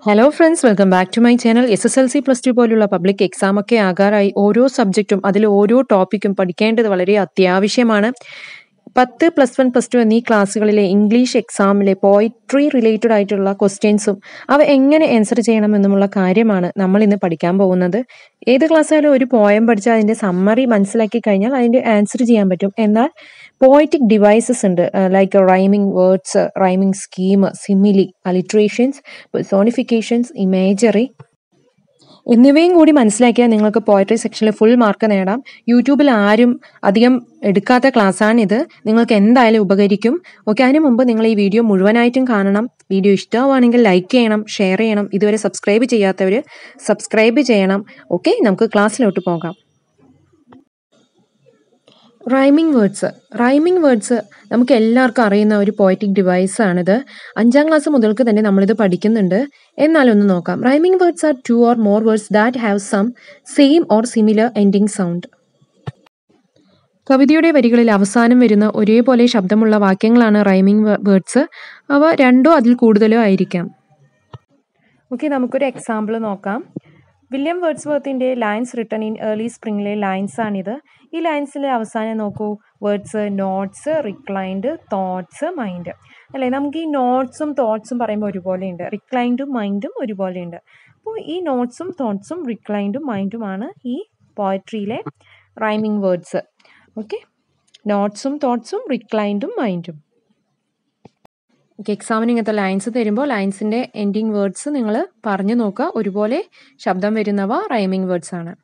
Hello friends welcome back to my channel S S L C plus two പോലുള്ള public exam ഒക്കെ ആകാറായി ഓരോ സബ്ജക്റ്റും അതിൽ ഓരോ ടോപ്പിക്കും പഠിക്കേണ്ടത് വളരെ അത്യാവശ്യമാണ് പത്ത് പ്ലസ് വൺ പ്ലസ് ടു എന്നീ ക്ലാസ്സുകളിലെ ഇംഗ്ലീഷ് എക്സാമിലെ പോയിട്രി റിലേറ്റഡ് ആയിട്ടുള്ള ക്വസ്റ്റ്യൻസും അവ എങ്ങനെ ആൻസർ ചെയ്യണമെന്നുമുള്ള കാര്യമാണ് നമ്മൾ ഇന്ന് പഠിക്കാൻ പോകുന്നത് ഏത് ക്ലാസ്സായാലും ഒരു പോയം പഠിച്ചാൽ അതിൻ്റെ സമ്മറി മനസ്സിലാക്കി കഴിഞ്ഞാൽ അതിൻ്റെ ആൻസർ ചെയ്യാൻ പറ്റും എന്നാൽ പോയറ്റിക് ഡിവൈസസ് ഉണ്ട് like rhyming words rhyming scheme simile alliterations sonifications imagery എന്നിവയും കൂടി മനസ്സിലാക്കിയാൽ നിങ്ങൾക്ക് പോയട്രി സെക്ഷനിൽ ഫുൾ മാർക്ക് നേടാം യൂട്യൂബിൽ ആരും അധികം എടുക്കാത്ത ക്ലാസ്സാണിത് നിങ്ങൾക്ക് എന്തായാലും ഉപകരിക്കും ഓക്കെ അതിന് മുമ്പ് നിങ്ങൾ ഈ വീഡിയോ മുഴുവനായിട്ടും കാണണം വീഡിയോ ഇഷ്ടമാണെങ്കിൽ ലൈക്ക് ചെയ്യണം ഷെയർ ചെയ്യണം ഇതുവരെ സബ്സ്ക്രൈബ് ചെയ്യാത്തവർ സബ്സ്ക്രൈബ് ചെയ്യണം ഓക്കെ നമുക്ക് ക്ലാസ്സിലോട്ട് പോകാം റൈമിംഗ് വേർഡ്സ് റൈമിംഗ് വേർഡ്സ് നമുക്ക് എല്ലാവർക്കും അറിയുന്ന ഒരു പോയറ്റിക് ഡിവൈസ് ആണിത് അഞ്ചാം ക്ലാസ് മുതൽക്ക് തന്നെ നമ്മളിത് പഠിക്കുന്നുണ്ട് എന്നാലൊന്ന് നോക്കാം rhyming words are two or more words that have some same or similar ending sound കവിതയുടെ വരികളിൽ അവസാനം വരുന്ന ഒരേപോലെ ശബ്ദമുള്ള വാക്യങ്ങളാണ് റൈമിംഗ് വേർഡ്സ് അവ രണ്ടോ അതിൽ കൂടുതലോ ആയിരിക്കാം ഓക്കെ നമുക്കൊരു എക്സാമ്പിൾ നോക്കാം വില്യം വേർഡ്സ്വർത്തിൻ്റെ ലൈൻസ് റിട്ടൺ ഇൻ ഏർലി സ്പ്രിങ്ങിലെ ലൈൻസ് ആണിത് ഈ ലൈൻസിലെ അവസാനം നോക്കൂ words notes reclined thoughts mind അല്ലേ നമുക്ക് ഈ നോട്ട്സും തോട്ട്സും പറയുമ്പോൾ ഒരുപോലെയുണ്ട് റിക്ലൈൻഡും മൈൻഡും ഒരുപോലെയുണ്ട് അപ്പോൾ ഈ നോട്ട്സും തോട്ട്സും റിക്ലൈൻഡും മൈൻഡുമാണ് ഈ പോയട്രിയിലെ റൈമിംഗ് വേർഡ്സ് ഓക്കെ നോട്ട്സും തോട്ട്സും റിക്ലൈൻഡും മൈൻഡും ഓക്കെ എക്സാമിന് ഇങ്ങനത്തെ ലൈൻസ് തരുമ്പോൾ ലൈൻസിൻ്റെ എൻഡിങ് വേർഡ്സ് നിങ്ങൾ പറഞ്ഞു നോക്കുക ഒരുപോലെ ശബ്ദം വരുന്നവ റൈമിംഗ് വേർഡ്സ് ആണ്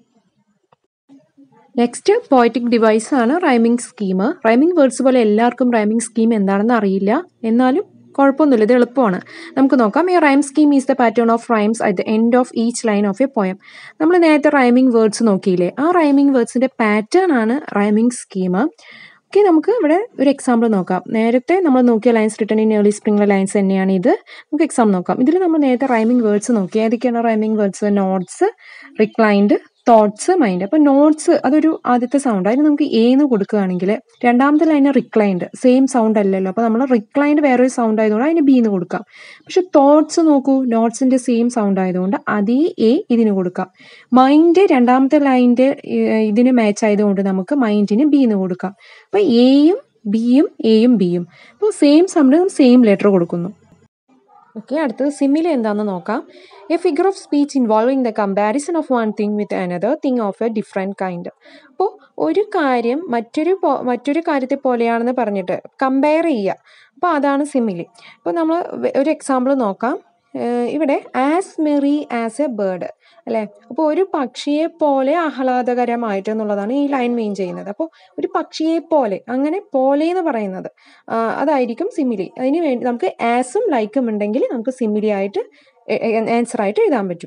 നെക്സ്റ്റ് പോയറ്റിക് ഡിവൈസ് ആണ് റൈമിംഗ് സ്കീം റൈമിംഗ് വേർഡ്സ് പോലെ എല്ലാവർക്കും റൈമിംഗ് സ്കീം എന്താണെന്ന് അറിയില്ല എന്നാലും കുഴപ്പമൊന്നുമില്ല ഇത് എളുപ്പമാണ് നമുക്ക് നോക്കാം ഈ rhyme scheme is the pattern of rhymes at the end of each line of a poem നമ്മൾ നേരത്തെ റൈമിംഗ് വേർഡ്സ് നോക്കിയില്ലേ ആ റൈമിംഗ് വേർഡ്സിൻ്റെ പാറ്റേൺ ആണ് റൈമിംഗ് സ്കീം ഓക്കെ നമുക്ക് ഇവിടെ ഒരു എക്സാമ്പിൾ നോക്കാം നേരത്തെ നമ്മൾ നോക്കിയ lines written in early spring lines തന്നെയാണ് ഇത് നമുക്ക് എക്സാം നോക്കാം ഇതിൽ നമ്മൾ നേരത്തെ റൈമിംഗ് വേർഡ്സ് നോക്കി ഏതൊക്കെയാണ് rhyming words notes reclined thoughts mind അപ്പോൾ നോട്ട്സ് അതൊരു ആദ്യത്തെ സൗണ്ട് അതിന് നമുക്ക് എന്ന് കൊടുക്കുകയാണെങ്കിൽ രണ്ടാമത്തെ ലൈന് റിക്ലൈൻഡ് സെയിം സൗണ്ട് അല്ലല്ലോ അപ്പോൾ നമ്മൾ റിക്ലൈൻഡ് വേറൊരു സൗണ്ട് ആയതുകൊണ്ട് അതിന് ബി എന്ന് കൊടുക്കാം പക്ഷെ തോട്ട്സ് നോക്കൂ നോട്ട്സിൻ്റെ സെയിം സൗണ്ട് ആയതുകൊണ്ട് അതേ എ ഇതിന് കൊടുക്കാം മൈൻഡ് രണ്ടാമത്തെ ലൈൻ്റെ ഇതിന് മാച്ച് ആയതുകൊണ്ട് നമുക്ക് മൈൻഡിന് ബി എന്ന് കൊടുക്കാം അപ്പോൾ എയും ബിയും എയും ബിയും അപ്പോൾ സെയിം സൗണ്ട് സെയിം ലെറ്റർ കൊടുക്കുന്നു ഓക്കെ അടുത്തത് സിമില എന്താണെന്ന് നോക്കാം a figure of speech involving the comparison of one thing with another thing of a different kind അപ്പോൾ ഒരു കാര്യം മറ്റൊരു മറ്റൊരു കാര്യത്തെ പോലെയാണെന്ന് പറഞ്ഞിട്ട് കമ്പയർ ചെയ്യുക അപ്പോൾ അതാണ് സിമിലി അപ്പോൾ നമ്മൾ ഒരു എക്സാമ്പിൾ നോക്കാം ഇവിടെ as merry as a bird അല്ലേ അപ്പോൾ ഒരു പക്ഷിയെ പോലെ ആഹ്ലാദകരമായിട്ട് എന്നുള്ളതാണ് ഈ ലൈൻ മെയിൻ ചെയ്യുന്നത് അപ്പോൾ ഒരു പക്ഷിയെ പോലെ അങ്ങനെ പോലെ എന്ന് പറയുന്നത് അതായിരിക്കും സിമിലി അതിന് വേണ്ടി നമുക്ക് ആസും ലൈക്കും ഉണ്ടെങ്കിൽ നമുക്ക് സിമിലി ആയിട്ട് ആൻസർ ആയിട്ട് എഴുതാൻ പറ്റും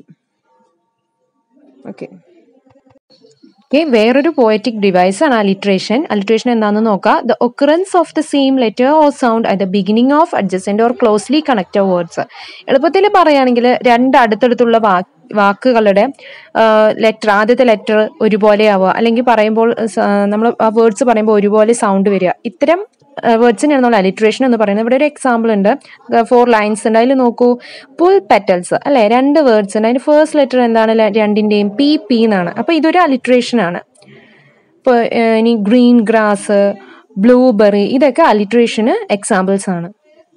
ഓക്കെ ഓക്കെ വേറൊരു പോയറ്റിക് ഡിവൈസ് ആണ് അലിട്രേഷൻ അലിട്രേഷൻ എന്താണെന്ന് നോക്കാം the occurrence of the same letter or sound at the beginning of adjacent or closely connected words എളുപ്പത്തിൽ പറയുകയാണെങ്കിൽ രണ്ട് അടുത്തടുത്തുള്ള വാക്ക് വാക്കുകളുടെ ലെറ്റർ ആദ്യത്തെ ലെറ്റർ ഒരുപോലെ ആവുക അല്ലെങ്കിൽ പറയുമ്പോൾ നമ്മൾ ആ വേർഡ്സ് പറയുമ്പോൾ ഒരുപോലെ സൗണ്ട് വരിക ഇത്തരം വേർഡ്സിനാണ് നമ്മൾ അലിട്രേഷൻ എന്ന് പറയുന്നത് ഇവിടെ ഒരു എക്സാമ്പിൾ ഉണ്ട് ഫോർ ലൈൻസ് ഉണ്ട് അതിൽ നോക്കൂ പുൾ പെറ്റൽസ് അല്ലെ രണ്ട് വേർഡ്സ് ഉണ്ട് അതിന് ഫേസ്റ്റ് ലെറ്റർ എന്താണ് രണ്ടിൻ്റെയും പി പി എന്നാണ് അപ്പോൾ ഇതൊരു അലിട്രേഷൻ ആണ് ഇപ്പോൾ ഇനി ഗ്രീൻ ഗ്രാസ് ബ്ലൂബെറി ഇതൊക്കെ അലിട്രേഷന് എക്സാമ്പിൾസ് ആണ്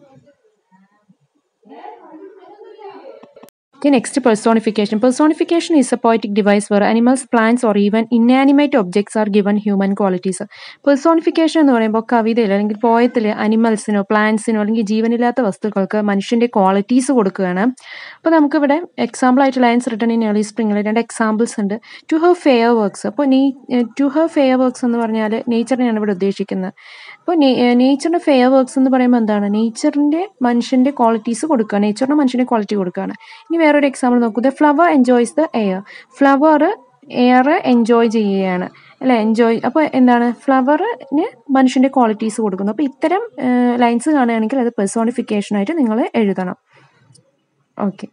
Okay, next personification. Personification is a poetic device where animals, plants, or even inanimate objects are given human qualities. Personification എന്ന് പറയുമ്പോൾ കവിതയിൽ അല്ലെങ്കിൽ പോയത്തിൽ അനിമൽസിനോ പ്ലാന്റ്സിനോ അല്ലെങ്കിൽ ജീവനില്ലാത്ത വസ്തുക്കൾക്ക് മനുഷ്യൻ്റെ ക്വാളിറ്റീസ് കൊടുക്കുകയാണ് അപ്പോൾ നമുക്കിവിടെ എക്സാമ്പിൾ ആയിട്ട് ലൈൻസ് റിട്ടേൺ ഇൻ ഏർലി സ്പ്രിങ്ങിൽ രണ്ട് എക്സാമ്പിൾസ് ഉണ്ട് ടു ഹർ ഫെയർ വർക്ക്സ് അപ്പോൾ നെയ് ടു ഹർ ഫെയർ വർക്ക്സ് എന്ന് പറഞ്ഞാൽ നേച്ചറിനെയാണ് ഇവിടെ ഉദ്ദേശിക്കുന്നത് അപ്പോൾ നേച്ചറിൻ്റെ ഫെയർ വർക്ക്സ് എന്ന് പറയുമ്പോൾ എന്താണ് നേച്ചറിൻ്റെ മനുഷ്യൻ്റെ ക്വാളിറ്റീസ് കൊടുക്കുക നേച്ചറിൻ്റെ മനുഷ്യൻ്റെ ക്വാളിറ്റി കൊടുക്കുകയാണ് ഇനി വേറൊരു എക്സാമ്പിൾ നോക്കൂ the flower enjoys the air flower air enjoy ചെയ്യുകയാണ് അല്ലേ എൻജോയ് അപ്പോൾ എന്താണ് ഫ്ലവറിന് മനുഷ്യൻ്റെ ക്വാളിറ്റീസ് കൊടുക്കുന്നു അപ്പോൾ ഇത്തരം ലൈൻസ് കാണുകയാണെങ്കിൽ അത് പെർസോണിഫിക്കേഷനായിട്ട് നിങ്ങൾ എഴുതണം ഓക്കെ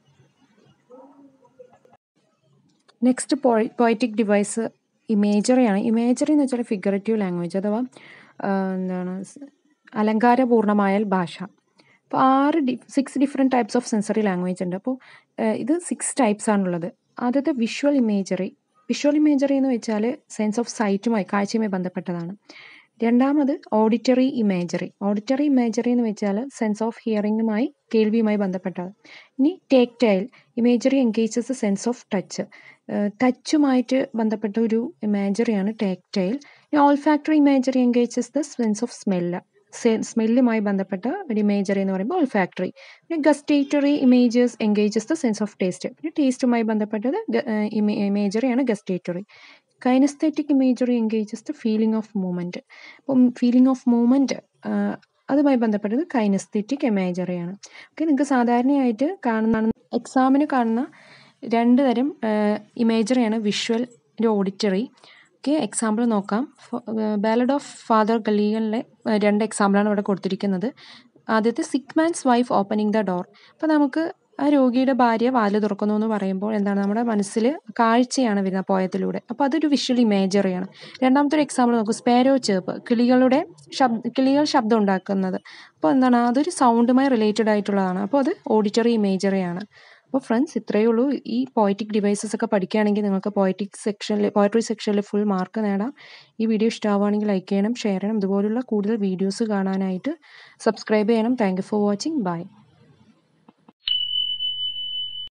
നെക്സ്റ്റ് പോയി പോയറ്റിക് ഡിവൈസ് ഇമേജറിയാണ് ഇമേജറി എന്ന് വെച്ചാൽ ഫിഗറേറ്റീവ് ലാംഗ്വേജ് അഥവാ എന്താണ് അലങ്കാരപൂർണമായാൽ ഭാഷ അപ്പോൾ ആറ് ഡി six different types of sensory language ഉണ്ട് അപ്പോൾ ഇത് സിക്സ് ടൈപ്സ് ആണുള്ളത് ആദ്യത്തെ വിഷ്വൽ ഇമേജറി വിഷ്വൽ ഇമേജറി എന്ന് വെച്ചാൽ സെൻസ് ഓഫ് സൈറ്റുമായി കാഴ്ചയുമായി ബന്ധപ്പെട്ടതാണ് രണ്ടാമത് ഓഡിറ്ററി ഇമേജറി ഓഡിറ്ററി ഇമേജറി എന്ന് വെച്ചാൽ സെൻസ് ഓഫ് ഹിയറിങ്ങുമായി കേൾവിയുമായി ബന്ധപ്പെട്ടത് ഇനി tactile imagery engages sense of touch ടച്ചുമായിട്ട് ബന്ധപ്പെട്ട ഒരു ഇമേജറിയാണ് ടേക്ടൈൽ ഇനി olfactory imagery engages the sense of smell സ്മെല്ലുമായി ബന്ധപ്പെട്ട ഒരു ഇമേജറി എന്ന് പറയുമ്പോൾ ഓൾഫാക്ടറി പിന്നെ gustatory images engages the sense of taste പിന്നെ ടേസ്റ്റുമായി ബന്ധപ്പെട്ടത് ഇമേജറിയാണ് gustatory kinesthetic imagery engages the feeling of movement അപ്പം ഫീലിംഗ് ഓഫ് മൂവ്മെൻറ്റ് അതുമായി ബന്ധപ്പെട്ടത് കൈനസ്തെറ്റിക് ഇമേജറിയാണ് ഓക്കെ നിങ്ങൾക്ക് സാധാരണയായിട്ട് കാണുന്ന എക്സാമിന് കാണുന്ന രണ്ട് തരം ഇമേജറിയാണ് വിഷ്വൽ ഓഡിറ്ററി ഓക്കെ എക്സാമ്പിൾ നോക്കാം ബാലഡ് ഓഫ് ഫാദർ ഗലീഗലിലെ രണ്ട് എക്സാമ്പിളാണ് ഇവിടെ കൊടുത്തിരിക്കുന്നത് ആദ്യത്തെ sick man's wife opening the door അപ്പോൾ നമുക്ക് ആ രോഗിയുടെ ഭാര്യ വാല് തുറക്കുന്നു എന്ന് പറയുമ്പോൾ എന്താണ് നമ്മുടെ മനസ്സിൽ കാഴ്ചയാണ് വരുന്നത് പോയത്തിലൂടെ അപ്പോൾ അതൊരു വിഷ്വൽ ഇമേജറിയാണ് രണ്ടാമത്തെ ഒരു എക്സാമ്പിൾ നോക്കൂ സ്പേരോ ചേപ്പ് കിളികളുടെ ശബ്ദ കിളികൾ ശബ്ദം ഉണ്ടാക്കുന്നത് അപ്പോൾ എന്താണ് അതൊരു സൗണ്ടുമായി റിലേറ്റഡ് ആയിട്ടുള്ളതാണ് അപ്പോൾ അത് ഓഡിറ്ററി ഇമേജറിയാണ് അപ്പോൾ ഫ്രണ്ട്സ് ഇത്രയേ ഉള്ളൂ ഈ പോയറ്റിക് ഡിവൈസസ് ഒക്കെ പഠിക്കുകയാണെങ്കിൽ നിങ്ങൾക്ക് പോയറ്റിക് സെക്ഷനിൽ പോയട്രി സെക്ഷനിൽ ഫുൾ മാർക്ക് നേടാം ഈ വീഡിയോ ഇഷ്ടമാവുകയാണെങ്കിൽ ലൈക്ക് ചെയ്യണം ഷെയർ ചെയ്യണം ഇതുപോലുള്ള കൂടുതൽ വീഡിയോസ് കാണാനായിട്ട് സബ്സ്ക്രൈബ് ചെയ്യണം thank you for watching by